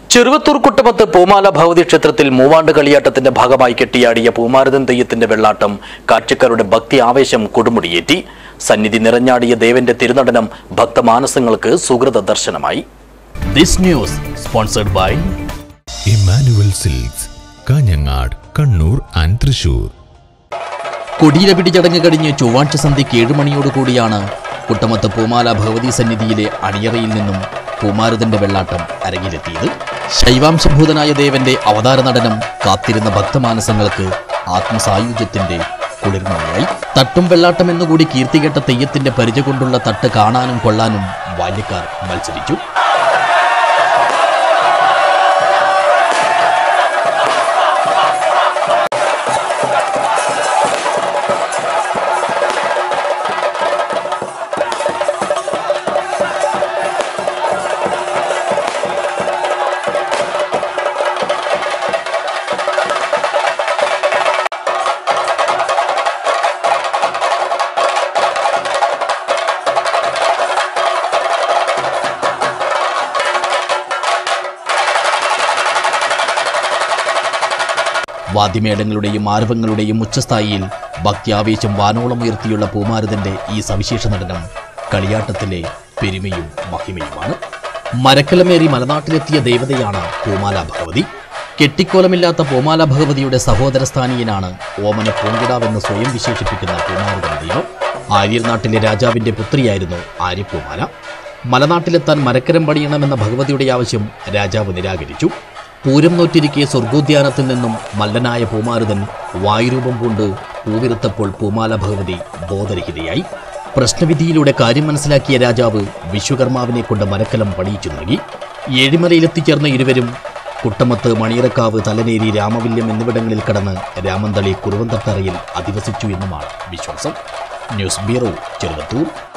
ചെറുവത്തൂർ കുട്ടമത്ത് പൂമാല ഭഗവതി ക്ഷേത്രത്തിൽ മൂവാണ്ട് കളിയാട്ടത്തിന്റെ ഭാഗമായി കെട്ടിയാടിയ പൂമാരതൻ തെയ്യത്തിന്റെ വെള്ളാട്ടം കാഴ്ചക്കാരുടെ ഭക്തി ആവേശം കൊടുമുടിയേറ്റി സന്നിധി നിറഞ്ഞാടിയ ദേവന്റെ തിരുനടനം ഭക്തമാനസങ്ങൾക്ക് സുഹൃത ദർശനമായി this news sponsored by Emmanuel silks Kanhangad Kannur and Thrissur കൊടിയിലപിടി ചടങ്ങ് കഴിഞ്ഞ് ചൊവ്വാഴ്ച സന്ധ്യയ്ക്ക് ഏഴ് മണിയോടുകൂടിയാണ് കുട്ടമത്ത് പൂമാല ഭഗവതി സന്നിധിയിലെ അണിയറയിൽ നിന്നും പൂമാരുതന്റെ വെള്ളാട്ടം അരങ്ങിലെത്തിയത് ശൈവാംശഭൂതനായ ദേവന്റെ അവതാര നടനം കാത്തിരുന്ന ഭക്തമാനസങ്ങൾക്ക് ആത്മസായുജ്യത്തിന്റെ കുളിർമഴയായി തട്ടും വെള്ളാട്ടം എന്നുകൂടി കീർത്തികെട്ട തെയ്യത്തിന്റെ പരിച കൊണ്ടുള്ള തട്ട് കാണാനും കൊള്ളാനും ബാല്യക്കാർ മത്സരിച്ചു വാദ്യമേളങ്ങളുടെയും ആരവങ്ങളുടെയും ഉച്ചസ്ഥായിയിൽ ഭക്ത്യാവേശം വാനോളം ഉയർത്തിയുള്ള പൂമാരുതന്റെ ഈ സവിശേഷ നടനം കളിയാട്ടത്തിലെ പെരുമയും മഹിമയുമാണ് മരക്കലമേറി മലനാട്ടിലെത്തിയ ദേവതയാണ് പൂമാല ഭഗവതി കെട്ടിക്കോലമില്ലാത്ത പൂമാല ഭഗവതിയുടെ സഹോദരസ്ഥാനീയനാണ് ഓമന പൂങ്കിടാവെന്ന് സ്വയം വിശേഷിപ്പിക്കുന്ന പൂമാരുതൻ ദൈവം ആര്യർനാട്ടിലെ രാജാവിന്റെ പുത്രിയായിരുന്നു ആര്യപൂമാല മലനാട്ടിലെത്താൻ മരക്കരം പണിയണമെന്ന ഭഗവതിയുടെ ആവശ്യം രാജാവ് നിരാകരിച്ചു പൂരം നോറ്റിരിക്കെ സ്വർഗോദ്യാനത്തിൽ നിന്നും മല്ലനായ പൂമാരുതൻ വായുരൂപം കൊണ്ട് പൂവിരുത്തപ്പോൾ പൂമാല ഭഗവതി ബോധരഹിതയായി പ്രശ്നവിധിയിലൂടെ കാര്യം മനസ്സിലാക്കിയ രാജാവ് വിശ്വകർമാവിനെ കൊണ്ട് മരക്കലം പണിയിച്ചു നൽകി ഏഴിമലയിലെത്തിച്ചേർന്ന ഇരുവരും കുട്ടമത്ത് മണിയറക്കാവ് തലനേരി രാമവില്യം എന്നിവിടങ്ങളിൽ കടന്ന് രാമന്തളി കുറുവന്തട്ടറയിൽ അധിവസിച്ചു എന്നുമാണ് വിശ്വാസം ന്യൂസ് ബ്യൂറോ ചെറുവത്തൂർ